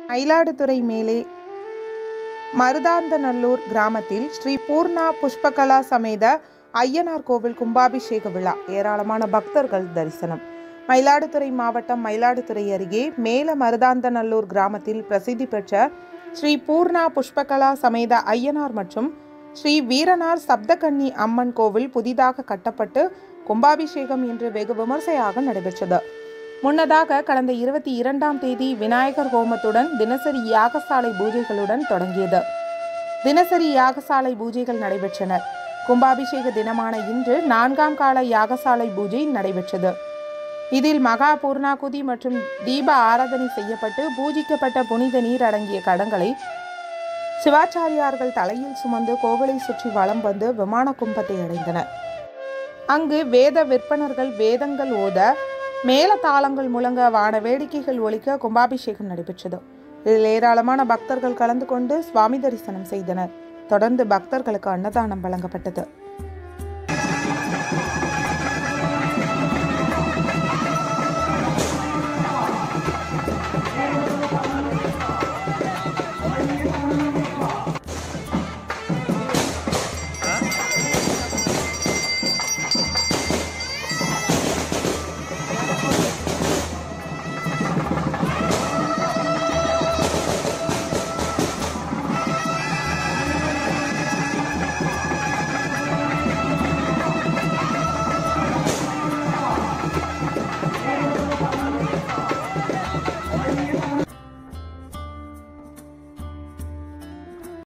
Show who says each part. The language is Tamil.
Speaker 1: மயிலாடுதுறை மேலே மருதாந்தநல்லூர் கிராமத்தில் ஸ்ரீ பூர்ணா புஷ்பகலா சமேத ஐயனார் கோவில் கும்பாபிஷேக விழா ஏராளமான பக்தர்கள் தரிசனம் மயிலாடுதுறை மாவட்டம் மயிலாடுதுறை அருகே மேல மருதாந்தநல்லூர் கிராமத்தில் பிரசித்தி பெற்ற ஸ்ரீ பூர்ணா புஷ்பகலா சமேத ஐயனார் மற்றும் ஸ்ரீ வீரனார் சப்தகன்னி அம்மன் கோவில் புதிதாக கட்டப்பட்டு கும்பாபிஷேகம் இன்று வெகு விமர்சையாக நடைபெற்றது முன்னதாக கடந்த இருபத்தி இரண்டாம் தேதி விநாயகர் ஹோமத்துடன் தினசரி யாகசாலை பூஜைகளுடன் தொடங்கியது தினசரி யாகசாலை பூஜைகள் நடைபெற்றன கும்பாபிஷேக தினமான இன்று நான்காம் கால யாகசாலை பூஜை நடைபெற்றது இதில் மகா பூர்ணாகுதி மற்றும் தீப ஆராதனை செய்யப்பட்டு பூஜிக்கப்பட்ட புனித நீர் அடங்கிய கடங்களை சிவாச்சாரியார்கள் தலையில் சுமந்து கோவிலை சுற்றி வலம் வந்து விமான கும்பத்தை அடைந்தனர் அங்கு வேத விற்பனர்கள் வேதங்கள் ஓத மேல தாளங்கள் முழங்க வான வேடிக்கைகள் ஒலிக்க கும்பாபிஷேகம் நடைபெற்றது இதில் ஏராளமான பக்தர்கள் கலந்து கொண்டு சுவாமி தரிசனம் செய்தனர் தொடர்ந்து பக்தர்களுக்கு அன்னதானம் வழங்கப்பட்டது